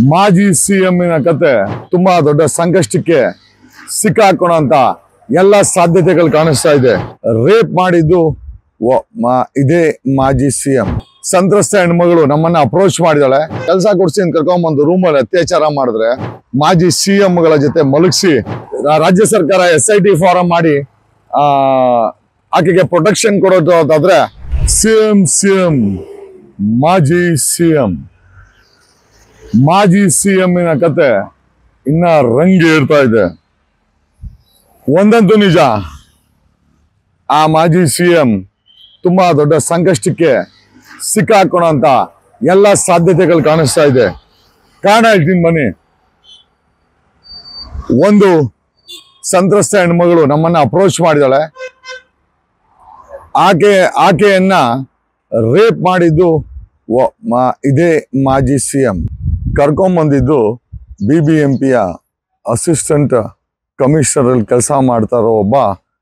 ಮಾಜಿ ಸಿಎಂನ ಕತೆ ತುಂಬಾ ದೊಡ್ಡ ಸಂಕಷ್ಟಕ್ಕೆ ಸಿಕ್ಕಾಕೋಣಂತ ಎಲ್ಲ ಸಾಧ್ಯತೆಗಳು ಕಾಣಿಸ್ತಾ ಇದೆ ರೇಪ್ ಮಾಡಿದ್ದು ವ- ಮಾ- ಇದೇ ಮಾಜಿ ಸಿಎಂ ಸಂತ್ರಸ್ತ ಹೆಣ್ಮಗಳು ನಮ್ಮನ್ನ ಅಪ್ರೋಚ್ ಮಾಡಿದಾಳೆ ಕೆಲಸ ಕೊಡ್ಸಿ ಅಂತ ಕರ್ಕೊಂಡ್ಬಂದು ರೂಮಲ್ಲಿ ಅತ್ಯಾಚಾರ ಮಾಡಿದ್ರೆ ಮಾಜಿ ಸಿಎಂ ಗಳ ಜೊತೆ ಮಲಗಿಸಿ ರಾಜ್ಯ ಸರ್ಕಾರ ಎಸ್ ಐ ಟಿ ಫಾರಂ ಮಾಡಿ ಆ ಆಕೆಗೆ ಪ್ರೊಟೆಕ್ಷನ್ ಕೊಡೋದು ಅಂತಾದ್ರೆ ಸಿಎಂ ಸಿಎಂ ಮಾಜಿ ಸಿಎಂ ಮಾಜಿ ಸಿಎಂನ ಕತೆ ಇನ್ನ ರಂಗಿ ಇರ್ತಾ ಇದೆ ಒಂದಂತೂ ನಿಜ ಆ ಮಾಜಿ ಸಿಎಂ ತುಂಬಾ ದೊಡ್ಡ ಸಂಕಷ್ಟಕ್ಕೆ ಸಿಕ್ಕಾಕೋಣಂತ ಎಲ್ಲ ಸಾಧ್ಯತೆಗಳು ಕಾಣಿಸ್ತಾ ಇದೆ ಕಾರಣ ಹೇಳ್ತೀನಿ ಬನ್ನಿ ಒಂದು ಸಂತ್ರಸ್ತ ಹೆಣ್ಮಗಳು ನಮ್ಮನ್ನ ಅಪ್ರೋಚ್ ಮಾಡಿದಾಳೆ ಆಕೆ ಆಕೆಯನ್ನ ರೇಪ್ ಮಾಡಿದ್ದು ವ- ಮಾ- ಇದೇ ಮಾಜಿ ಸಿಎಂ ಕರ್ಕೊಂಬಂದಿದ್ದು ಬಿ ಬಿ ಎಂ ಪಿಯ ಅಸಿಸ್ಟೆಂಟ್ ಕಮಿಷನರ್ ಅಲ್ಲಿ ಕೆಲಸ ಮಾಡ್ತಾ ಇರೋ ಒಬ್ಬ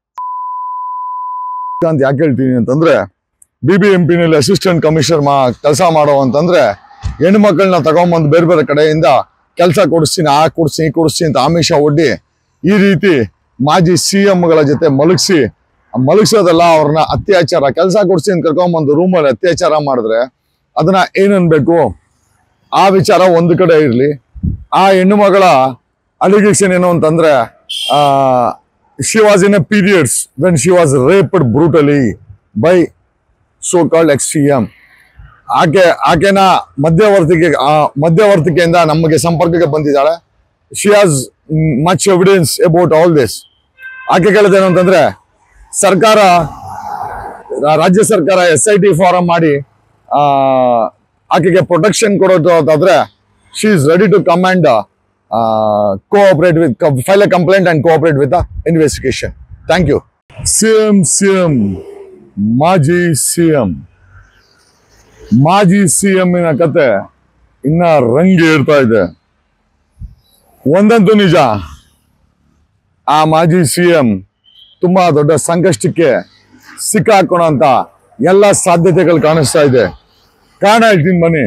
ಅಂತ ಯಾಕೆ ಹೇಳ್ತೀನಿ ಅಂತಂದ್ರೆ ಬಿ ಬಿ ಎಂ ಪಿನಲ್ಲಿ ಅಸಿಸ್ಟೆಂಟ್ ಕಮಿಷನರ್ ಮಾ ಕೆಲಸ ಮಾಡೋ ಅಂತಂದ್ರೆ ಹೆಣ್ಮಕ್ಳನ್ನ ತಗೊಂಬಂದು ಬೇರೆ ಬೇರೆ ಕಡೆಯಿಂದ ಕೆಲಸ ಕೊಡಿಸ್ತೀನಿ ಆ ಕೊಡಿಸ್ತೀನಿ ಈ ಕೊಡಿಸ್ತೀನಿ ಅಂತ ಆಮಿಷ ಒಡ್ಡಿ ಈ ರೀತಿ ಮಾಜಿ ಸಿ ಗಳ ಜೊತೆ ಮಲಗಿಸಿ ಮಲಗಿಸೋದಲ್ಲ ಅವ್ರನ್ನ ಅತ್ಯಾಚಾರ ಕೆಲಸ ಕೊಡಿಸ್ತೀನಿ ಅಂತ ಕರ್ಕೊಂಬಂದು ರೂಮಲ್ಲಿ ಅತ್ಯಾಚಾರ ಮಾಡಿದ್ರೆ ಅದನ್ನ ಏನನ್ಬೇಕು ಆ ವಿಚಾರ ಒಂದು ಕಡೆ ಇರಲಿ ಆ ಹೆಣ್ಣು ಮಗಳ ಅಲಿಗೇಷನ್ ಏನು ಅಂತಂದ್ರೆ she was in a periods when she was raped brutally by so called X C M ಆಕೆ ಆಕೆನ ಮಧ್ಯವರ್ತಿಗೆ ಆ ಮಧ್ಯವರ್ತಿಕೆಯಿಂದ ನಮಗೆ ಸಂಪರ್ಕಕ್ಕೆ ಬಂದಿದ್ದಾಳೆ she has much evidence about all this ಆಕೆ ಕೇಳಿದೇನು ಅಂತಂದ್ರೆ ಸರ್ಕಾರ ರಾ- ರಾಜ್ಯ ಸರ್ಕಾರ ಎಸ್ ಐ ಟಿ ಫಾರಂ ಮಾಡಿ ಆ, ಆಕೆಗೆ ಪ್ರೊಟೆಕ್ಷನ್ ಕೊಡೋದು ಅಂತಾದ್ರೆ she is ready to come and cooperate with file a complaint and cooperate with investigation thank you CM CM ಮಾಜಿ ಸಿಎಂ ಮಾಜಿ ಸಿಎಂನ ಕತೆ ಇನ್ನ ರಂಗಿ ಇರ್ತಾ ಇದೆ ಒಂದಂತೂ ನಿಜ ಆ ಮಾಜಿ ಸಿಎಂ ತುಂಬಾ ದೊಡ್ಡ ಸಂಕಷ್ಟಕ್ಕೆ ಸಿಕ್ಕಾಕೋಣಂತ ಎಲ್ಲ ಸಾಧ್ಯತೆಗಳು ಕಾಣಿಸ್ತಾ ಇದೆ ಕಾರಣ ಹೇಳ್ತೀನಿ ಬನ್ನಿ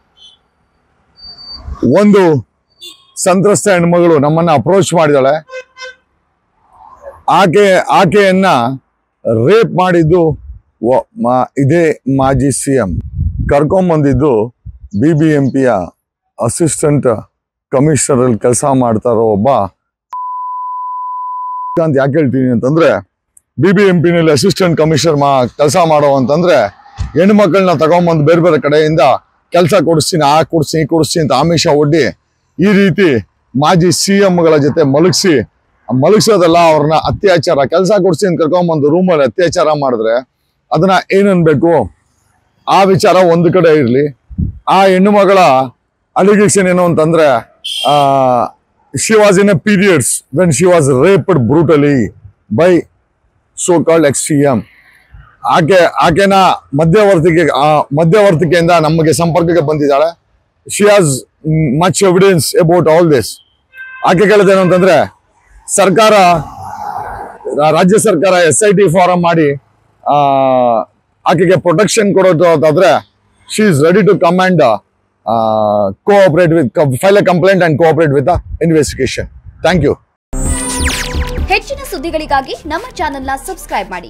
ಒಂದು ಸಂತ್ರಸ್ತ ಹೆಣ್ಮಗಳು ನಮ್ಮನ್ನ ಅಪ್ರೋಚ್ ಮಾಡಿದಾಳೆ ಆಕೆ ಆಕೆಯನ್ನ ರೇಪ್ ಮಾಡಿದ್ದು ವ- ಮಾ- ಇದೇ ಮಾಜಿ ಸಿಎಂ ಕರ್ಕೊಂಬಂದಿದ್ದು ಬಿ ಬಿ ಎಂ ಪಿಯ ಅಸಿಸ್ಟೆಂಟ್ ಕಮಿಷನರ್ ಅಲ್ಲಿ ಕೆಲಸ ಮಾಡ್ತಾ ಇರೋ ಒಬ್ಬ ಅಂತ ಯಾಕೆ ಹೇಳ್ತೀನಿ ಅಂತಂದ್ರೆ ಬಿ ಬಿ ಎಂ ಪಿನಲ್ಲಿ ಅಸಿಸ್ಟೆಂಟ್ ಕಮಿಷನರ್ ಮಾ ಕೆಲಸ ಮಾಡೋ ಅಂತಂದ್ರೆ ಹೆಣ್ಮಕ್ಳನ್ನ ತಗೊಂಬಂದು ಬೇರೆ ಬೇರೆ ಕಡೆಯಿಂದ ಕೆಲಸ ಕೊಡಿಸ್ತೀನಿ ಆ ಕೊಡಿಸ್ತೀನಿ ಈ ಕೊಡಿಸ್ತೀನಿ ಅಂತ ಆಮಿಷ ಒಡ್ಡಿ ಈ ರೀತಿ ಮಾಜಿ ಸಿ ಗಳ ಜೊತೆ ಮಲಗಿಸಿ ಮಲಗಿಸೋದಲ್ಲ ಅವ್ರನ್ನ ಅತ್ಯಾಚಾರ ಕೆಲಸ ಕೊಡಿಸ್ತೀನಿ ಅಂತ ಕರ್ಕೊಂಬಂದು ರೂಮಲ್ಲಿ ಅತ್ಯಾಚಾರ ಮಾಡಿದ್ರೆ ಅದನ್ನ ಏನನ್ಬೇಕು ಆ ವಿಚಾರ ಒಂದು ಕಡೆ ಇರಲಿ ಆ ಹೆಣ್ಣು ಮಗಳ ಅಲಿಗೇಷನ್ ಏನು ಅಂತಂದ್ರೆ she was in a periods when she was raped brutally by so called X C M ಆಕೆ ಆಕೆನ ಮಧ್ಯವರ್ತಿಗೆ ಆ ಮಧ್ಯವರ್ತಿಕೆಯಿಂದ ನಮಗೆ ಸಂಪರ್ಕಕ್ಕೆ ಬಂದಿದ್ದಾಳೆ she has much evidence about all this ಆಕೆ ಕೇಳಿದೇನು ಅಂತಂದ್ರೆ ಸರ್ಕಾರ ರಾ- ರಾಜ್ಯ ಸರ್ಕಾರ ಎಸ್ ಐ ಟಿ ಫಾರಂ ಮಾಡಿ ಆ, ಆಕೆಗೆ ಪ್ರೊಟೆಕ್ಷನ್ ಕೊಡೋದು ಅಂತಾದ್ರೆ she is ready to come and cooperate with file a complaint and cooperate with investigation thank you ಹೆಚ್ಚಿನ ಸುದ್ದಿಗಳಿಗಾಗಿ ನಮ್ಮ ಚಾನೆಲ್ನ ಸಬ್ಸ್ಕ್ರೈಬ್ ಮಾಡಿ